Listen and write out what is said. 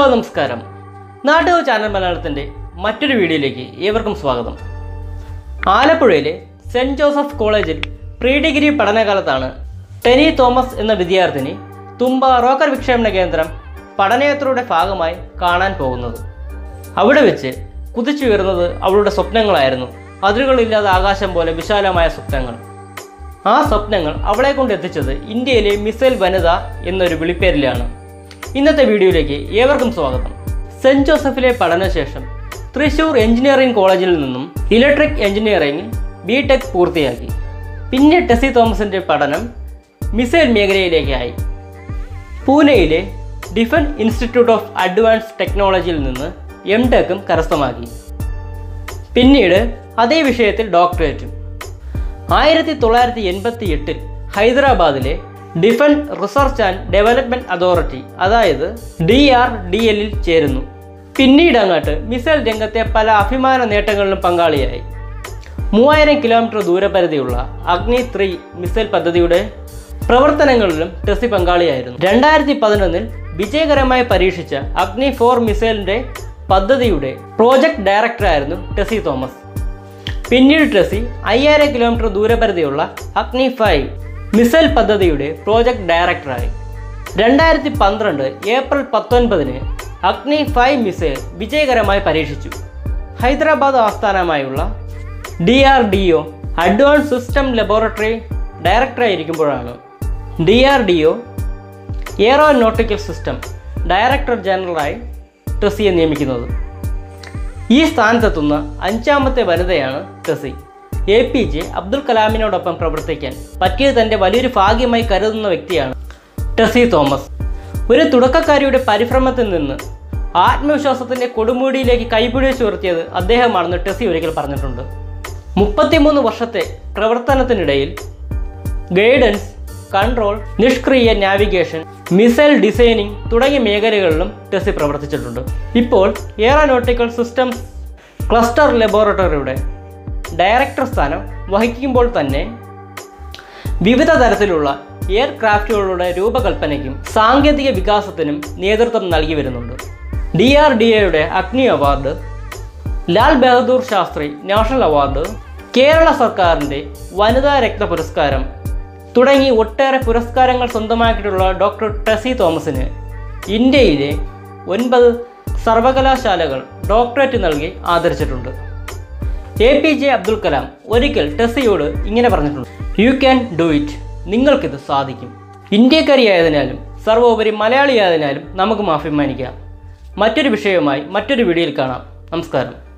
നമസ്കാരം നാട്ടുക ചാനൽ മലയാളത്തിൻ്റെ മറ്റൊരു വീഡിയോയിലേക്ക് ഏവർക്കും സ്വാഗതം ആലപ്പുഴയിലെ സെൻറ് ജോസഫ് കോളേജിൽ പ്രീ ഡിഗ്രി പഠനകാലത്താണ് ടെനി തോമസ് എന്ന വിദ്യാർത്ഥിനി തുമ്പ റോക്കർ വിക്ഷേപണ കേന്ദ്രം പഠനയാത്രയുടെ ഭാഗമായി കാണാൻ പോകുന്നത് അവിടെ വെച്ച് കുതിച്ചുയർന്നത് അവളുടെ സ്വപ്നങ്ങളായിരുന്നു അതിരുകളില്ലാതെ ആകാശം പോലെ വിശാലമായ സ്വപ്നങ്ങൾ ആ സ്വപ്നങ്ങൾ അവളെ കൊണ്ട് എത്തിച്ചത് ഇന്ത്യയിലെ മിസൈൽ വനിത എന്നൊരു വിളിപ്പേരിലാണ് ഇന്നത്തെ വീഡിയോയിലേക്ക് ഏവർക്കും സ്വാഗതം സെൻറ് ജോസഫിലെ പഠനശേഷം തൃശൂർ എഞ്ചിനീയറിംഗ് കോളേജിൽ നിന്നും ഇലക്ട്രിക് എഞ്ചിനീയറിംഗിൽ ബി ടെക് പൂർത്തിയാക്കി പിന്നെ ടെസി തോമസിൻ്റെ പഠനം മിസൈൽ മേഖലയിലേക്കായി പൂനെയിലെ ഡിഫൻസ് ഇൻസ്റ്റിറ്റ്യൂട്ട് ഓഫ് അഡ്വാൻസ് ടെക്നോളജിയിൽ നിന്ന് എം ടെക്കും കരസ്ഥമാക്കി പിന്നീട് അതേ വിഷയത്തിൽ ഡോക്ടറേറ്റും ആയിരത്തി തൊള്ളായിരത്തി എൺപത്തി എട്ടിൽ ഹൈദരാബാദിലെ defence research and development authority അതായത് ഡി ആർ ഡി എല്ലിൽ ചേരുന്നു പിന്നീട് അങ്ങോട്ട് മിസൈൽ രംഗത്തെ പല അഭിമാന നേട്ടങ്ങളിലും പങ്കാളിയായി മൂവായിരം കിലോമീറ്റർ ദൂരപരിധിയുള്ള അഗ്നി ത്രീ മിസൈൽ പദ്ധതിയുടെ പ്രവർത്തനങ്ങളിലും ടെസി പങ്കാളിയായിരുന്നു രണ്ടായിരത്തി പതിനൊന്നിൽ വിജയകരമായി പരീക്ഷിച്ച അഗ്നി ഫോർ മിസൈലിൻ്റെ പദ്ധതിയുടെ പ്രോജക്ട് ഡയറക്ടറായിരുന്നു ടെസി തോമസ് പിന്നീട് ടെസി അയ്യായിരം കിലോമീറ്റർ ദൂരപരിധിയുള്ള അഗ്നി ഫൈവ് മിസൈൽ പദ്ധതിയുടെ പ്രോജക്ട് ഡയറക്ടറായി രണ്ടായിരത്തി പന്ത്രണ്ട് ഏപ്രിൽ പത്തൊൻപതിന് അഗ്നി ഫൈവ് മിസൈൽ വിജയകരമായി പരീക്ഷിച്ചു ഹൈദരാബാദ് ആസ്ഥാനമായുള്ള D R D O advance system laboratory ഡയറക്ടറായിരിക്കുമ്പോഴാണ് D R D O aeronautical system director ജനറലായി ടെസിയെ നിയമിക്കുന്നത് ഈ സ്ഥാനത്തെത്തുന്ന അഞ്ചാമത്തെ വനിതയാണ് Tessy A P J Abdul കലാമിനോടൊപ്പം പ്രവർത്തിക്കാൻ പറ്റിയത് തൻ്റെ വലിയൊരു ഭാഗ്യമായി കരുതുന്ന വ്യക്തിയാണ് ടെസി തോമസ് ഒരു തുടക്കക്കാരിയുടെ പരിശ്രമത്തിൽ നിന്ന് ആത്മവിശ്വാസത്തിൻ്റെ കൊടുമുടിയിലേക്ക് കൈപിടിച്ചു ഉയർത്തിയത് അദ്ദേഹമാണെന്ന് ടെസി ഒരിക്കൽ പറഞ്ഞിട്ടുണ്ട് മുപ്പത്തിമൂന്ന് വർഷത്തെ പ്രവർത്തനത്തിനിടയിൽ ഗൈഡൻസ് കൺട്രോൾ നിഷ്ക്രിയ നാവിഗേഷൻ മിസൈൽ ഡിസൈനിങ് തുടങ്ങിയ മേഖലകളിലും ടെസി പ്രവർത്തിച്ചിട്ടുണ്ട് ഇപ്പോൾ എയറോനോട്ടിക്കൽ സിസ്റ്റംസ് ക്ലസ്റ്റർ ലബോറട്ടറിയുടെ ഡയറക്ടർ സ്ഥാനം വഹിക്കുമ്പോൾ തന്നെ വിവിധ തരത്തിലുള്ള എയർക്രാഫ്റ്റുകളുടെ രൂപകൽപ്പനയ്ക്കും സാങ്കേതിക വികാസത്തിനും നേതൃത്വം നൽകി വരുന്നുണ്ട് ഡി ആർ ഡി എയുടെ Agni award Lal Bahadur Shastri national award Kerala സർക്കാരിൻ്റെ വനിതാ രത്ന പുരസ്കാരം തുടങ്ങി ഒട്ടേറെ പുരസ്കാരങ്ങൾ സ്വന്തമാക്കിയിട്ടുള്ള ഡോക്ടർ ടെസി തോമസിന് ഇന്ത്യയിലെ ഒൻപത് സർവകലാശാലകൾ ഡോക്ടറേറ്റ് നൽകി ആദരിച്ചിട്ടുണ്ട് A P J Abdul Kalam ഒരിക്കൽ ടെസ്സിയോട് ഇങ്ങനെ പറഞ്ഞിട്ടുണ്ട് യു ക്യാൻ ഡു ഇറ്റ് നിങ്ങൾക്കിത് സാധിക്കും ഇന്ത്യക്കാരിയായതിനാലും സർവോപരി മലയാളിയായതിനാലും നമുക്ക് അഭിമാനിക്കാം മറ്റൊരു വിഷയവുമായി മറ്റൊരു വീഡിയോയിൽ കാണാം നമസ്കാരം